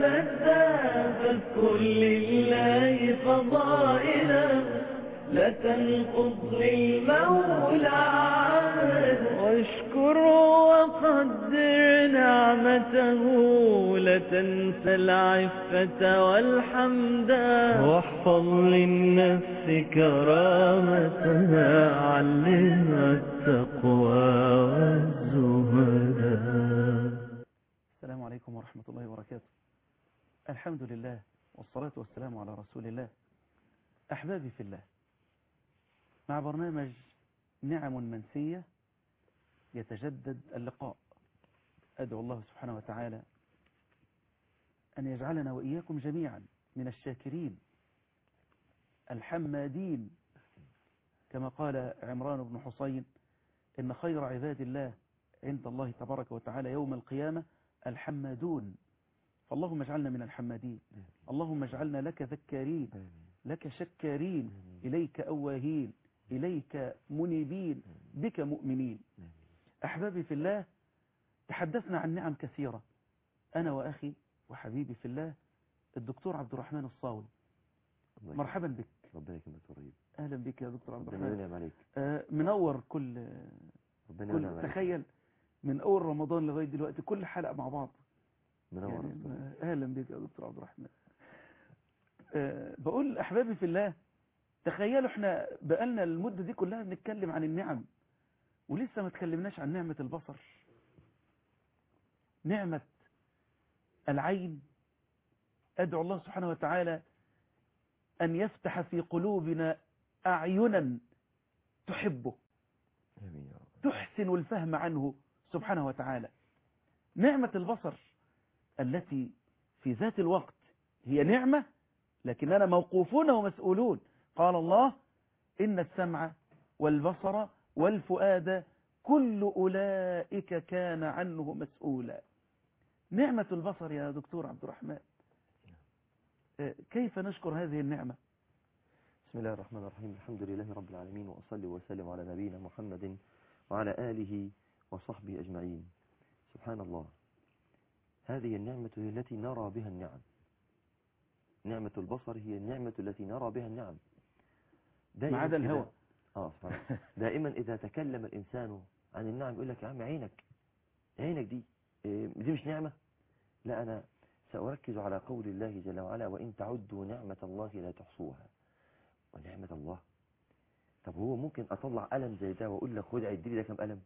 لذا فاذكر لله فضائلا لا تنقض للمولى عهد واشكره وقدر نعمته لا تنسى العفة والحمدا واحفظ للنفس كرامتها علمها التقوى والزهدا السلام عليكم ورحمة الله وبركاته الحمد لله والصلاة والسلام على رسول الله أحبابي في الله مع برنامج نعم منسية يتجدد اللقاء أدعو الله سبحانه وتعالى أن يجعلنا وإياكم جميعا من الشاكرين الحمادين كما قال عمران بن حسين إن خير عباد الله عند الله تبارك وتعالى يوم القيامة الحمادون فاللهم اجعلنا من الحمادين اللهم اجعلنا لك ذكارين لك شكارين إليك أواهين إليك منيبين بك مؤمنين أحبابي في الله تحدثنا عن نعم كثيرة أنا وأخي وحبيبي في الله الدكتور عبد الرحمن الصاوي الله مرحبا بك ربنا يكرمك طيب أهلا بك يا دكتور عبد ربنا الرحمن ينعم عليك آه، منور كل ربنا ينعم كل عليك تخيل من أول رمضان لغاية دلوقتي كل حلقة مع بعض منور يعني أصلاً. ما- اهلا بك يا دكتور عبد الرحمن أه بقول احبابي في الله تخيلوا احنا بقالنا المدة دي كلها بنتكلم عن النعم ولسه ما تكلمناش عن نعمة البصر نعمة العين ادعو الله سبحانه وتعالى ان يفتح في قلوبنا اعينا تحبه امين يا رب تحسن الفهم عنه سبحانه وتعالى نعمة البصر التي في ذات الوقت هي نعمة لكننا موقوفون ومسؤولون قال الله إن السمع والبصر والفؤاد كل أولئك كان عنه مسؤولا نعمة البصر يا دكتور عبد الرحمن آه، كيف نشكر هذه النعمة بسم الله الرحمن الرحيم الحمد لله رب العالمين وأصلي وسلم على نبينا محمد وعلى آله وصحبه أجمعين سبحان الله هذه النعمة هي التي نرى بها النعم نعمة البصر هي النعمة التي نرى بها النعم ما دائما عدا إذا- الهوى اه سبحان الله دائما إذا تكلم الإنسان عن النعم يقول لك يا عم عينك عينك دي إيه، دي مش نعمة لا أنا سأركز على قول الله جل وعلا وإن تعدوا نعمة الله لا تحصوها ونعمة الله طب هو ممكن أطلع ألم زي ده وأقول لك خد عد لي ده كم ألم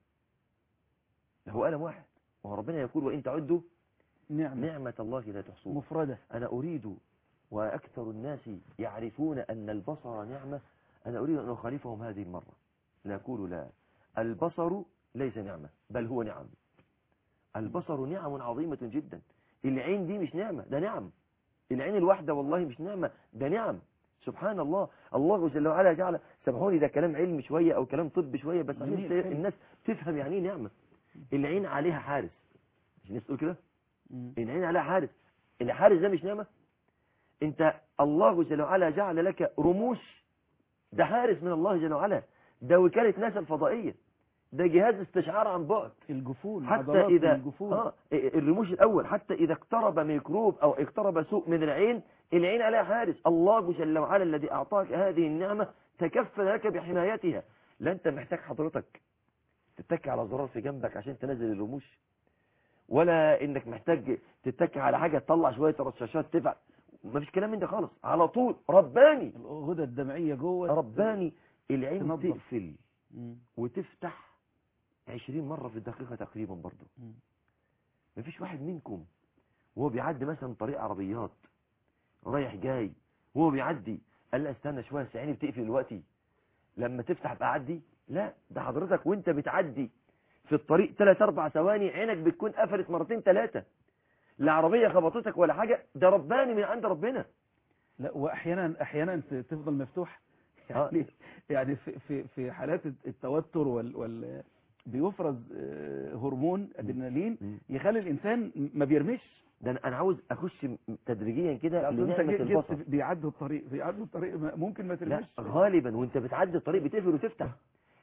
ده هو ألم واحد وهو ربنا يقول وإن تعدوا نعمة نعمة الله لا تحصوها مفردة أنا أريد وأكثر الناس يعرفون أن البصر نعمة أنا أريد أن أخالفهم هذه المرة لا أقول لا البصر ليس نعمة بل هو نعم البصر نعم عظيمة جدا العين دي مش نعمة ده نعم العين الواحدة والله مش نعمة ده نعم سبحان الله الله جل وعلا جعل سامحوني ده كلام علمي شوية أو كلام طب شوية بس عشان جميل، حلو. الناس تفهم يعني ايه نعمة العين عليها حارس مش الناس تقول كده مم. العين عليها حارس الحارس ده مش نعمة انت الله جل وعلا جعل لك رموش ده حارس من الله جل وعلا ده وكالة ناسا الفضائية ده جهاز استشعار عن بعد الجفون حتى عضلات إذا الجفون آه الرموش الأول حتى إذا اقترب ميكروب أو اقترب سوء من العين العين عليها حارس الله جل وعلا الذي أعطاك هذه النعمة تكفل لك بحمايتها لا أنت محتاج حضرتك تتكي على زرار في جنبك عشان تنزل الرموش ولا انك محتاج تتكي على حاجة تطلع شوية رشاشات تفعل ما فيش كلام من ده خالص على طول رباني الغدة الدمعية جوه رباني العين تنظف. تقفل مم. وتفتح 20 مرة في الدقيقة تقريبا برضه مم. مفيش واحد منكم وهو بيعدي مثلا طريق عربيات رايح جاي وهو بيعدي قال لا استنى شوية أصل عيني بتقفل دلوقتي لما تفتح بقى عدي لا ده حضرتك وانت بتعدي في الطريق 3 4 ثواني عينك بتكون قفلت مرتين ثلاثة لا عربية خبطتك ولا حاجة ده رباني من عند ربنا لا واحيانا احيانا ت- تفضل مفتوح آه. يعني يعني في في في حالات التوتر وال وال بيفرز آه، هرمون ادرينالين مم. يخلي الانسان ما بيرمش ده انا أنا عاوز اخش م- تدريجيا كده أصل انت لنعمة جيت- البصر جيت بيعدوا الطريق بيعدوا الطريق ما- ممكن ما لا ترمش غالبا وانت بتعدي الطريق بتقفل وتفتح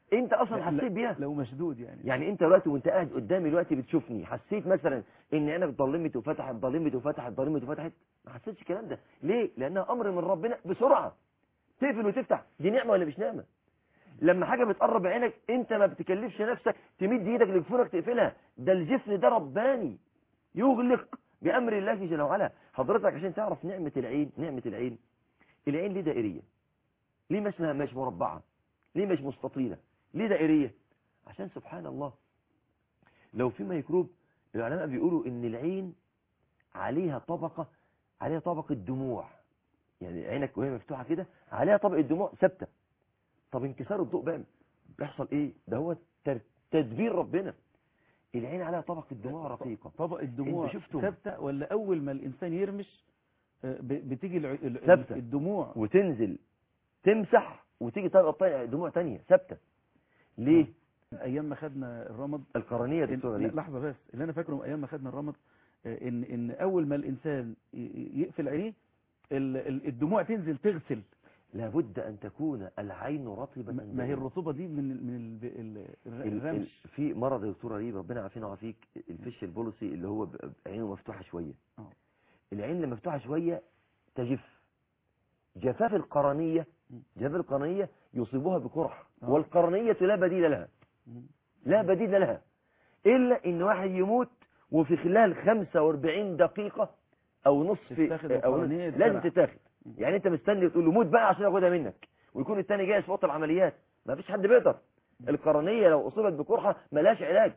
انت اصلا لا- حسيت بيها لو مشدود يعني يعني انت دلوقتي وانت قاعد قدامي دلوقتي بتشوفني حسيت مثلا ان عينك ضلمت وفتحت ضلمت وفتحت ضلمت وفتحت ما حسيتش الكلام ده ليه لانها امر من ربنا بسرعه تقفل وتفتح دي نعمه ولا مش نعمه لما حاجه بتقرب عينك انت ما بتكلفش نفسك تمد ايدك لجفونك تقفلها ده الجفن ده رباني يغلق بامر الله جل وعلا حضرتك عشان تعرف نعمه العين نعمه العين العين ليه دائريه ليه ما اسمها مش مربعه ليه مش مستطيله ليه دائريه عشان سبحان الله لو في ميكروب العلماء بيقولوا ان العين عليها طبقة عليها طبقة دموع يعني عينك وهي مفتوحة كده عليها طبقة دموع ثابتة طب انكسار الضوء بقى بيحصل ايه ده هو تر- تدبير ربنا العين عليها طبقة دموع رقيقة طبق الدموع انت شفتم؟ ثابته ولا اول ما الانسان يرمش آه، ب- بتيجي الع- ال- ثابتة. الدموع وتنزل تمسح وتيجي طبقة تانية- دموع تانية ثابتة ليه ايام ما خدنا الرمض القرنية يا إن- دكتور لا غريب لحظه بس اللي انا فاكره من ايام ما خدنا الرمض آه، ان ان اول ما الانسان ي- ي- يقفل عينيه ال- ال- الدموع تنزل تغسل لابد ان تكون العين رطبة ما ما هي دائمة. الرطوبه دي من ال- من ال- ال- ال- ال- الرمش في مرض يا دكتور غريب ربنا يعافينا ويعافيك الفش البوليسي اللي هو ب- عينه مفتوحه شويه آه. العين اللي مفتوحه شويه تجف جفاف القرنيه م. جفاف القرنيه يصيبها بقرح آه. والقرنيه لا بديل لها مم. لا بديل لها الا ان واحد يموت وفي خلال 45 دقيقه او نصف تتاخد او نصف القرنية لازم تتبع. تتاخد يعني انت مستني تقول له موت بقى عشان اخدها منك ويكون التاني جاهز في اوضه العمليات ما فيش حد بيقدر القرنيه لو اصيبت بقرحه ملاش علاج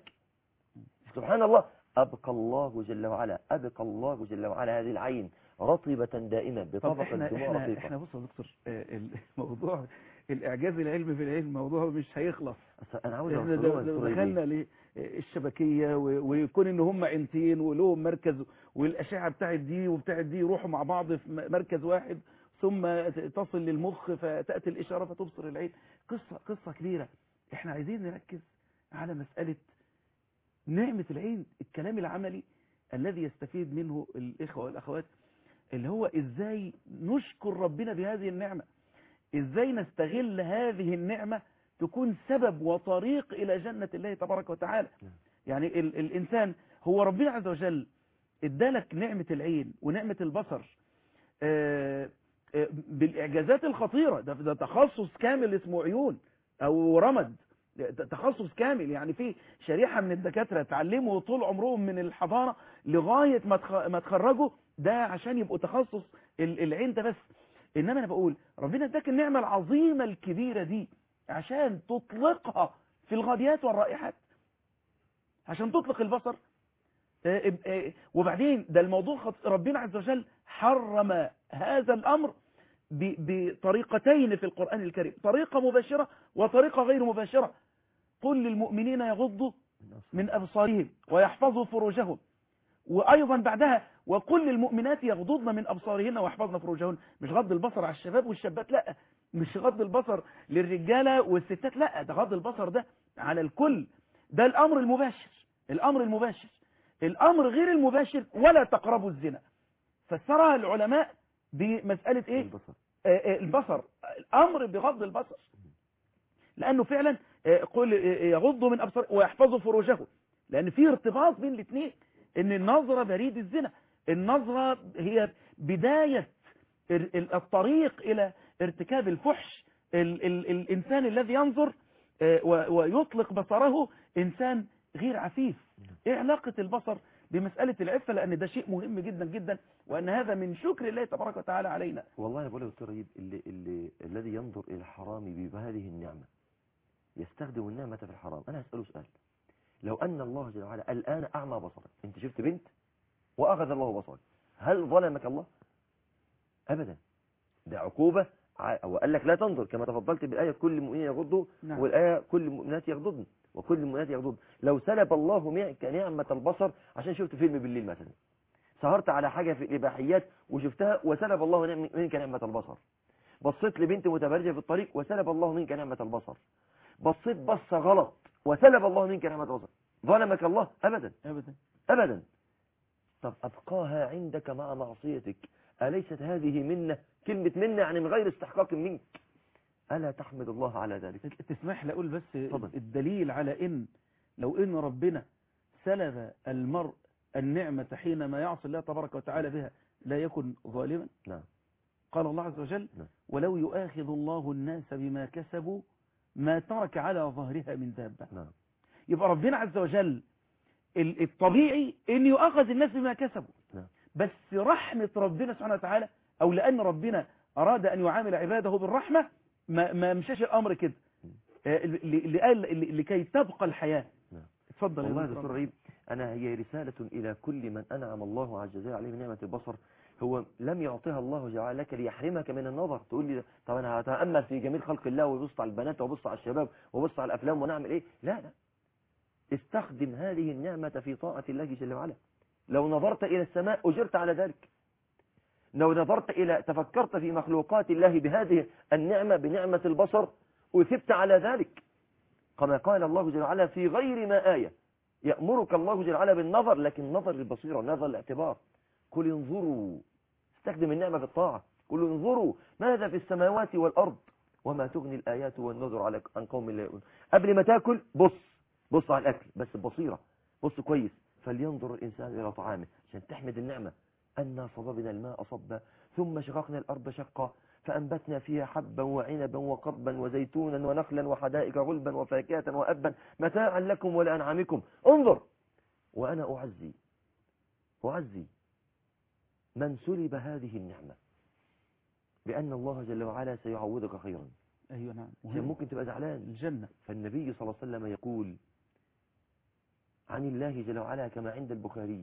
سبحان الله ابقى الله جل وعلا ابقى الله جل وعلا هذه العين رطبه دائمه طب بطبقه احنا دموع احنا رقيقه احنا بص يا دكتور آه، الموضوع الاعجاز العلمي في العلم موضوع مش هيخلص أصل انا عاوز احنا اوصله د- د- للدكتور دخلنا للشبكيه و- ويكون ان هم عينتين ولهم مركز والاشعه بتاعت دي وبتاعت دي يروحوا مع بعض في م- مركز واحد ثم ت- تصل للمخ فتاتي الاشاره فتبصر العين قصه قصه كبيره احنا عايزين نركز على مساله نعمه العين الكلام العملي الذي يستفيد منه الاخوه والاخوات اللي هو ازاي نشكر ربنا بهذه النعمه ازاي نستغل هذه النعمة تكون سبب وطريق الى جنة الله تبارك وتعالى نعم. يعني ال الانسان هو ربنا عز وجل ادالك نعمة العين ونعمة البصر آه، آه، بالاعجازات الخطيرة ده, ده تخصص كامل اسمه عيون او رمد ده تخصص كامل يعني في شريحة من الدكاترة اتعلموا طول عمرهم من الحضانة لغاية ما تخ- ما تخرجوا ده عشان يبقوا تخصص ال- العين ده بس انما انا بقول ربنا اداك النعمة العظيمة الكبيرة دي عشان تطلقها في الغاديات والرائحات عشان تطلق البصر آه، آه، وبعدين ده الموضوع خط... ربنا عز وجل حرم هذا الامر ب... بطريقتين في القرآن الكريم طريقة مباشرة وطريقة غير مباشرة قل للمؤمنين يغضوا من أبصارهم ويحفظوا فروجهم وأيضا بعدها وكل المؤمنات يغضضن من أبصارهن ويحفظن فروجهن مش غض البصر على الشباب والشابات لا مش غض البصر للرجالة والستات لا ده غض البصر ده على الكل ده الأمر المباشر الأمر المباشر الأمر غير المباشر ولا تقربوا الزنا فسرها العلماء بمسألة إيه البصر آه، آه، البصر الأمر بغض البصر لأنه فعلا آه، قل آه، يغضوا من أبصار ويحفظوا فروجهم لأن في ارتباط بين الاثنين إن النظرة بريد الزنا النظرة هي بداية ال- ال- الطريق إلى ارتكاب الفحش ال ال الإنسان الذي ينظر آه، و- ويطلق بصره إنسان غير عفيف إيه علاقة البصر بمسألة العفة لأن ده شيء مهم جدا جدا وأن هذا من شكر الله تبارك وتعالى علينا والله انا بقول يا دكتور عيد اللي اللي الذي ينظر الى الحرام بهذه النعمه يستخدم النعمه في الحرام انا هساله سؤال لو ان الله جل وعلا الان اعمى بصرك انت شفت بنت واخذ الله بصرك هل ظلمك الله ابدا ده عقوبه ع- وقال لك لا تنظر كما تفضلت بالايه كل المؤمنين يغضوا نعم. والايه كل المؤمنات يغضضن وكل المؤمنات يغضضن لو سلب الله منك نعمه البصر عشان شفت فيلم بالليل مثلا سهرت على حاجة في الإباحيات وشفتها وسلب الله نعم- منك نعمة البصر بصيت لبنت متبرجة في الطريق وسلب الله منك نعمة البصر بصيت بصة غلط وسلب الله منك نعمة البصر ظلمك الله أبدا أبدا أبدا طب أبقاها عندك مع معصيتك أليست هذه منة كلمة منة يعني من غير استحقاق منك ألا تحمد الله على ذلك تسمح لي اقول بس اتفضل. الدليل على ان لو ان ربنا سلب المرء النعمة حينما يعصي الله تبارك وتعالى بها لا يكن ظالما نعم قال الله عز وجل نعم. ولو يؤاخذ الله الناس بما كسبوا ما ترك على ظهرها من دابة نعم يبقى ربنا عز وجل ال- الطبيعي ان يؤاخذ الناس بما كسبوا نعم. بس رحمة ربنا سبحانه وتعالى او لان ربنا اراد ان يعامل عباده بالرحمة ما, ما مشاش الامر كده م. آه، ل- ل- لقال- ل- لكي تبقى الحياة نعم. اتفضل يا والله يا دكتور. دكتور رهيب أنا هي رسالة إلى كل من أنعم الله عز وجل عليه بنعمة البصر هو لم يعطيها الله جل وعلا لك ليحرمك من النظر تقول لي طب أنا هتأمل في جميل خلق الله وبص على البنات وبص على الشباب وبص على الأفلام ونعمل إيه لا لا استخدم هذه النعمة في طاعة الله جل وعلا لو نظرت إلى السماء أجرت على ذلك لو نظرت إلى تفكرت في مخلوقات الله بهذه النعمة بنعمة البصر أثبت على ذلك كما قال الله جل وعلا في غير ما آية يأمرك الله جل وعلا بالنظر لكن نظر البصيرة نظر الاعتبار قل انظروا استخدم النعمة في الطاعة قل انظروا ماذا في السماوات والأرض وما تغني الآيات والنذر على عن قوم لا يؤمنون قبل ما تاكل بص بص على الأكل بس ببصيرة بص كويس فلينظر الإنسان إلى طعامه عشان تحمد النعمة أنا صببنا الماء صبا ثم شققنا الأرض شقا فأنبتنا فيها حبا وعنبا وقضبا وزيتونا ونخلا وحدائق غلبا وفاكهة وأبا متاعا لكم ولأنعامكم انظر وأنا أعزي أعزي من سلب هذه النعمة بأن الله جل وعلا سيعوضك خيرا ايوه نعم عشان مهم. ممكن تبقى زعلان الجنة فالنبي صلى الله عليه وسلم يقول عن الله جل وعلا كما عند البخاري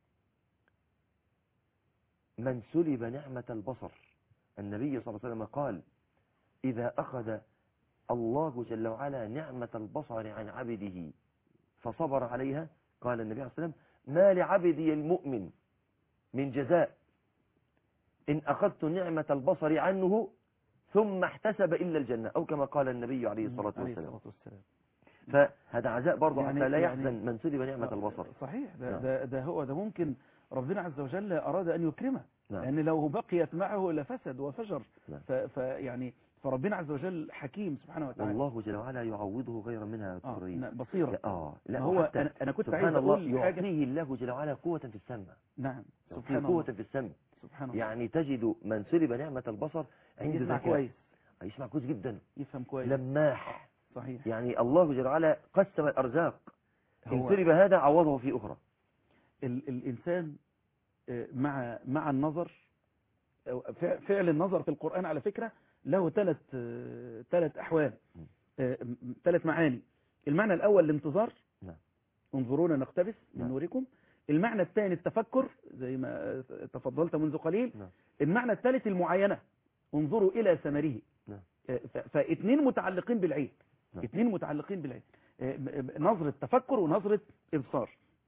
من سلب نعمة البصر النبي صلى الله عليه وسلم قال إذا أخذ الله جل وعلا نعمة البصر عن عبده فصبر عليها قال النبي عليه الصلاة والسلام ما لعبدي المؤمن من جزاء إن أخذت نعمة البصر عنه ثم احتسب إلا الجنة أو كما قال النبي عليه الصلاة عليه والسلام الصلاة والسلام فهذا عزاء برضه يعني- حتى لا يعني- يحزن من سلب نعمة البصر صحيح ده, نعم. ده, ده هو ده ممكن ربنا عز وجل أراد أن يكرمه نعم. لأن لو بقيت معه لفسد وفجر نعم. ف- فيعني فربنا عز وجل حكيم سبحانه وتعالى والله جل وعلا يعوضه غير منها يا آه دكتور رئيس. نعم، بصيرة اه لا ما هو وحتى أنا, أنا كنت عايز سبحان الله أقول حاجة يعطيه الله جل وعلا قوة في السمع نعم يعطيه سبحان قوة الله في السمع سبحان الله يعني تجد من سلب نعمة البصر عنده يسمع ذكاء كويس يسمع كويس جدا يفهم كويس لماح صحيح يعني الله جل وعلا قسم الأرزاق إن هو سلب هذا عوضه في أخرى ال الإنسان آه، مع مع النظر أو فع- فعل النظر في القرآن على فكرة له ثلاث ثلاث أحوال ثلاث معاني المعنى الأول الانتظار نعم. انظرونا نقتبس من نعم. نوركم المعنى الثاني التفكر زي ما تفضلت منذ قليل نعم. المعنى الثالث المعاينة انظروا إلى ثمره نعم. آه، ف- فاثنين متعلقين بالعين نعم. اثنين متعلقين بالعين آه، م- م- نظرة تفكر ونظرة إبصار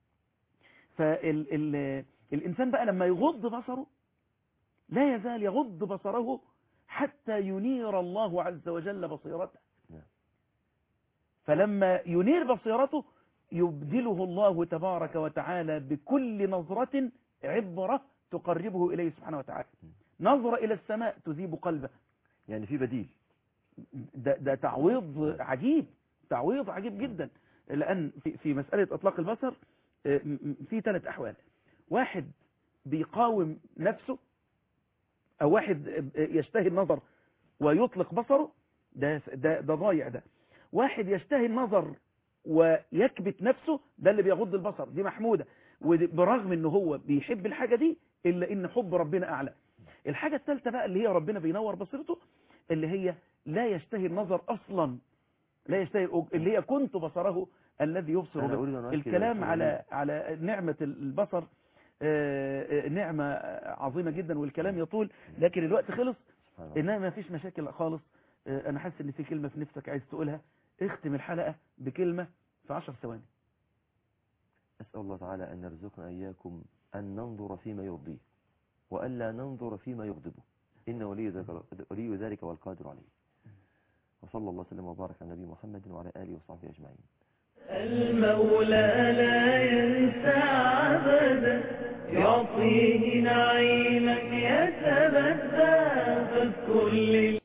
فالإنسان بقى لما يغض بصره لا يزال يغض بصره حتى ينير الله عز وجل بصيرته نعم. فلما ينير بصيرته يبدله الله تبارك وتعالى بكل نظرة عبرة تقربه إليه سبحانه وتعالى نظرة إلى السماء تذيب قلبه يعني في بديل ده, ده تعويض عجيب تعويض عجيب جدا لأن في, في مسألة إطلاق البصر آه، م- م- في ثلاث أحوال واحد بيقاوم نفسه أو واحد آه، يشتهي النظر ويطلق بصره ده, ده, ده ضايع ده واحد يشتهي النظر ويكبت نفسه ده اللي بيغض البصر دي محمودة وبرغم ان هو بيحب الحاجة دي الا ان حب ربنا اعلى الحاجة الثالثة بقى اللي هي ربنا بينور بصيرته اللي هي لا يشتهي النظر اصلا لا يشتهي الأج- اللي هي كنت بصره الذي يبصر أنا به أريد أن أؤكد الكلام على على على نعمة البصر آه، آه، نعمة عظيمة جدا والكلام يطول لكن الوقت خلص سبحان الله. انما ما فيش مشاكل خالص آه، انا حاسس ان في كلمة في نفسك عايز تقولها اختم الحلقة بكلمة في عشر ثواني أسأل الله تعالى أن يرزقنا إياكم أن ننظر فيما يرضيه وألا ننظر فيما يغضبه إن ولي ذلك, ولي ذلك والقادر عليه وصلى الله وسلم وبارك على نبي محمد وعلى آله وصحبه أجمعين المولى لا ينسى عبدا يعطيه نعيما يتبدى فاذكر